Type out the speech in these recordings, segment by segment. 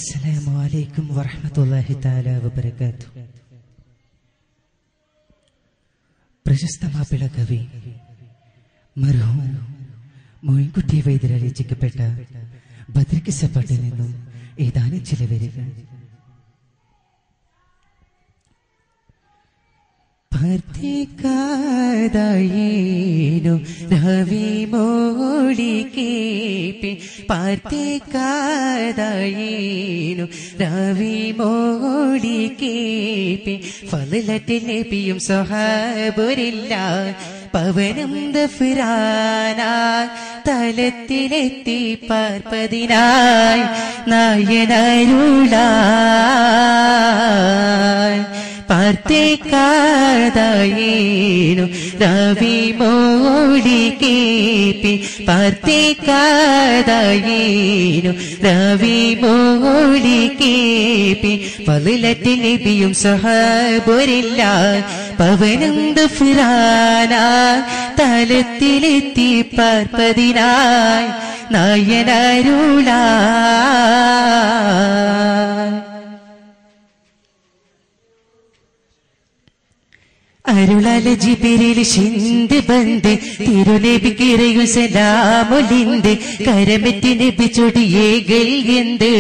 السلام عليكم ورحمة الله تعالى وبركاته പ്രശസ്ത മാപ്പിള കവി മർഹൂം മോയിൻകുട്ടി വൈദ്യർ രചിക്കപ്പെട്ട ബദ്രിക്കിസപ്പാട്ടിൽ നിന്നും ഏതാനും ചില വരികൾ പാർത്തേക്കാതായേനു രവി മോടി കേപ്പി പാർത്തേക്കാതായേനു രവി മോടി കേപ്പി ഫലറ്റ് നബിയും സഹാബുരില്ല പവനം ദഫിറാന തലത്തിലെത്തി പാർപ്പതിനായി നായനരുളാൻ പാർത്തേക്കാതായേനു രവി മോടി കേപ്പി പാർത്തേക്കാതായേനു രവി മോടി കേപ്പി പതിലറ്റ് നബിയും സഹാബുരില്ല പവനം ദഫിറാന തലത്തിലെത്തി പാർപ്പതിനായി നായനരുളാൻ അരുളാല ജിബിരിൽ ശിന്ത് ബന്ദ് തിരുനബിക്കിറയു സലാമൊലിന്ത് കരമെറ്റി നബി ചൊടിയേകൾ എന്ത്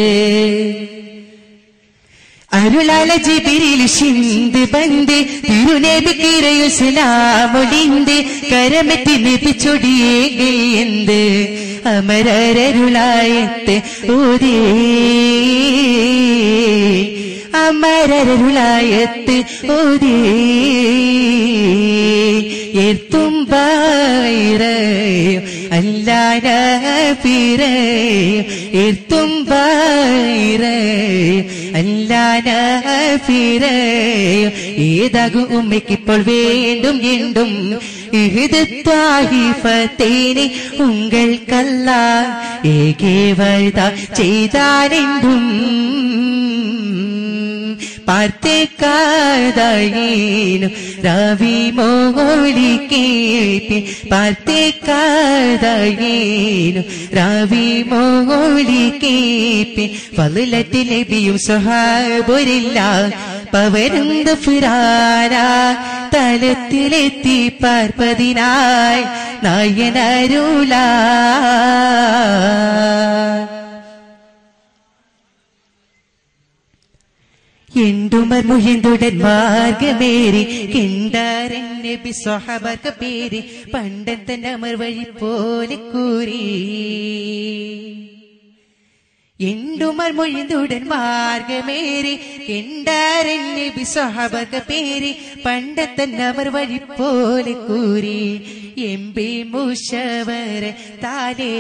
അരുളാല ജിബിരിൽ ശിന്ത് ബന്ദ് തിരുനബിക്കിറയു സലാമൊലിന്ത് കരമെറ്റി നബി ചൊടിയേകൾ എന്ത് അമരരുളായത്ത് ഊരേ അമരരുളായത്ത് ഓരേ എത്തും ബൈറയും അല്ലാന പിറയും എത്തും ബൈറയും അല്ലാന പിറയും ഏതാകും ഉമ്മയ്ക്കിപ്പോൾ വേണ്ടും എണ്ടും ഇഹുദത്താഹിഫത്തേനെ ഉങ്ങൾക്കല്ല ഏകേവത ചെയ്താലെന്തും പാർത്തേക്കാതായേനു രവി മോളി കേപ്പി പാർത്തേക്കാതായേനു രവി മോളി കേപ്പി ഫലറ്റ് ലബിയും സഹാബുരില്ല പവനും ഫിറാന തലത്തിലെത്തി പാർപ്പതിനായി നായനരുളാ എന്തുമർ മുഹിന്തുടൻ മാർഗമേറി കിണ്ടാരൻ നബി സ്വഹബർക്ക പേര് പണ്ടത്തെ നമർ വഴി പോലെ കൂറി എന്തുമർ മുഴിന്തുടൻ മാർഗമേറി കിണ്ടാരൻ നബി സ്വഹബർക്ക പേര് പണ്ടത്തെ നമർ വഴി പോലെ കൂറി എംബി മുഷവർ താലേ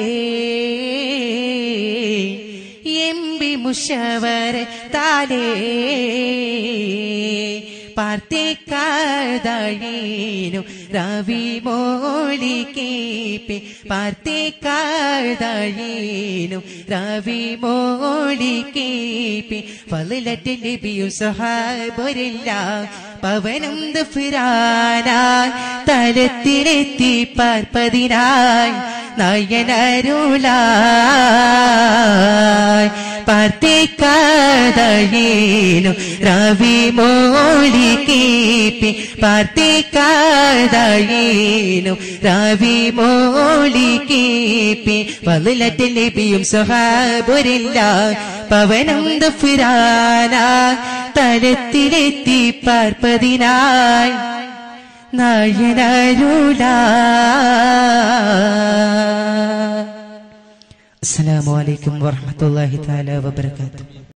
എംബി മുഷവർ താലേ പാർത്തേക്കാതായേനു രവി മോളി കേപ്പി പാർത്തേക്കാതായേനു രവി മോളി കേപ്പി ഫലറ്റ് നബിയു സഹാബുരില്ല പവനം ഫിറാന തലത്തിലെത്തി പാർപ്പതിനായി നയനരുളായി പാർത്തേക്കാതായേനു രവി മോളി കേപ്പി പാർത്തേക്കാതായേനു രവി മോളി കേപ്പി വലറ്റ് ലഭിയും സഹാബുരില്ല പവനം ഫിറാന തലത്തിലെത്തി പാർപ്പതിനായി നായനരുളാ السلام عليكم ورحمة الله تعالى وبركاته